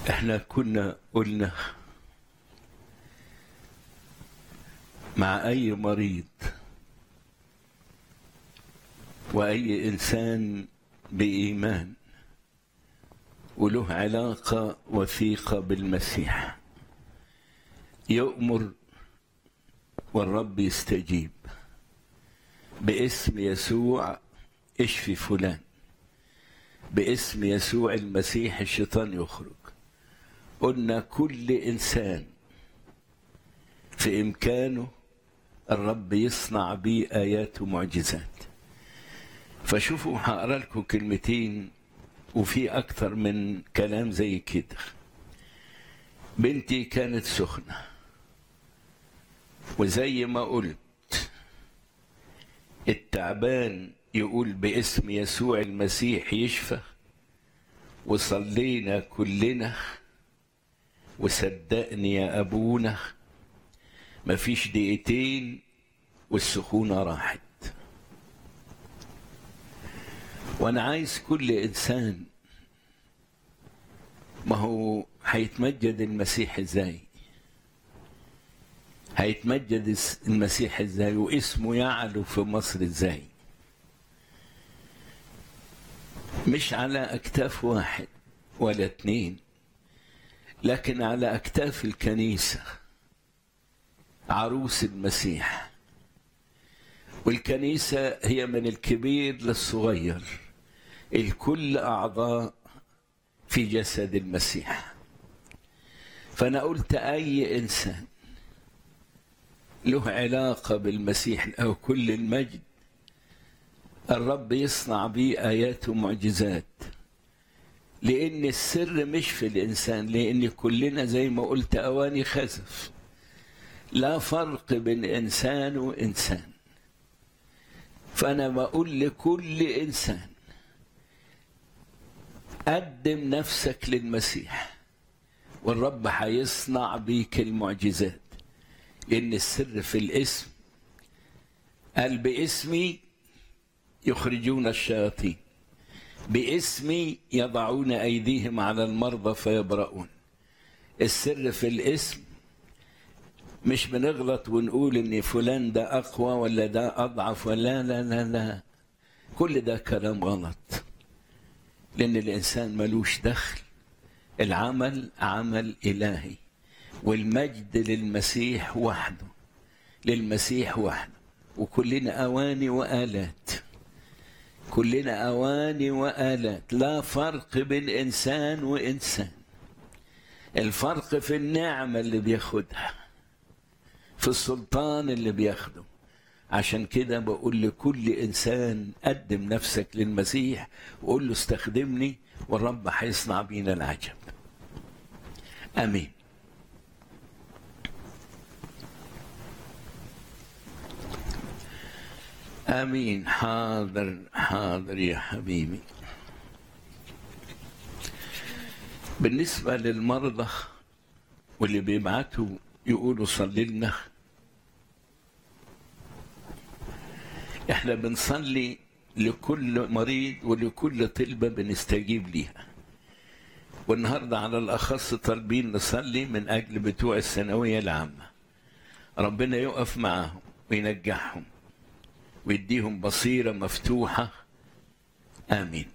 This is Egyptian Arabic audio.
احنا كنا قلنا مع اي مريض واي انسان بايمان وله علاقه وثيقه بالمسيح يؤمر والرب يستجيب باسم يسوع اشفي فلان باسم يسوع المسيح الشيطان يخرج قلنا كل انسان في امكانه الرب يصنع بيه ايات ومعجزات فشوفوا هقرا لكم كلمتين وفي اكتر من كلام زي كده بنتي كانت سخنه وزي ما قلت التعبان يقول باسم يسوع المسيح يشفى وصلينا كلنا وصدقني يا ابونا مفيش دقيقتين والسخونه راحت وانا عايز كل انسان ما هو هيتمجد المسيح ازاي هيتمجد المسيح ازاي واسمه يعلو في مصر ازاي مش على اكتاف واحد ولا اتنين لكن على اكتاف الكنيسه عروس المسيح والكنيسه هي من الكبير للصغير الكل اعضاء في جسد المسيح فانا قلت اي انسان له علاقه بالمسيح له كل المجد الرب يصنع بيه ايات ومعجزات لان السر مش في الانسان لان كلنا زي ما قلت اواني خزف لا فرق بين انسان وانسان فانا بقول لكل انسان قدم نفسك للمسيح والرب هيصنع بيك المعجزات لان السر في الاسم قال باسمي يخرجون الشياطين باسمي يضعون ايديهم على المرضى فيبرؤون السر في الاسم مش بنغلط ونقول ان فلان ده اقوى ولا ده اضعف ولا لا لا لا كل ده كلام غلط لان الانسان ملوش دخل العمل عمل الهي والمجد للمسيح وحده للمسيح وحده وكلنا اواني والات كلنا اواني والات لا فرق بين انسان وانسان الفرق في النعمه اللي بياخدها في السلطان اللي بياخده عشان كده بقول لكل انسان قدم نفسك للمسيح وقول له استخدمني والرب هيصنع بينا العجب امين امين حاضر حاضر يا حبيبي بالنسبه للمرضى واللي بيبعتوا يقولوا صلي لنا احنا بنصلي لكل مريض ولكل طلبة بنستجيب ليها والنهاردة على الأخص طالبين نصلي من أجل بتوع الثانوية العامة ربنا يقف معاهم وينجحهم ويديهم بصيرة مفتوحة آمين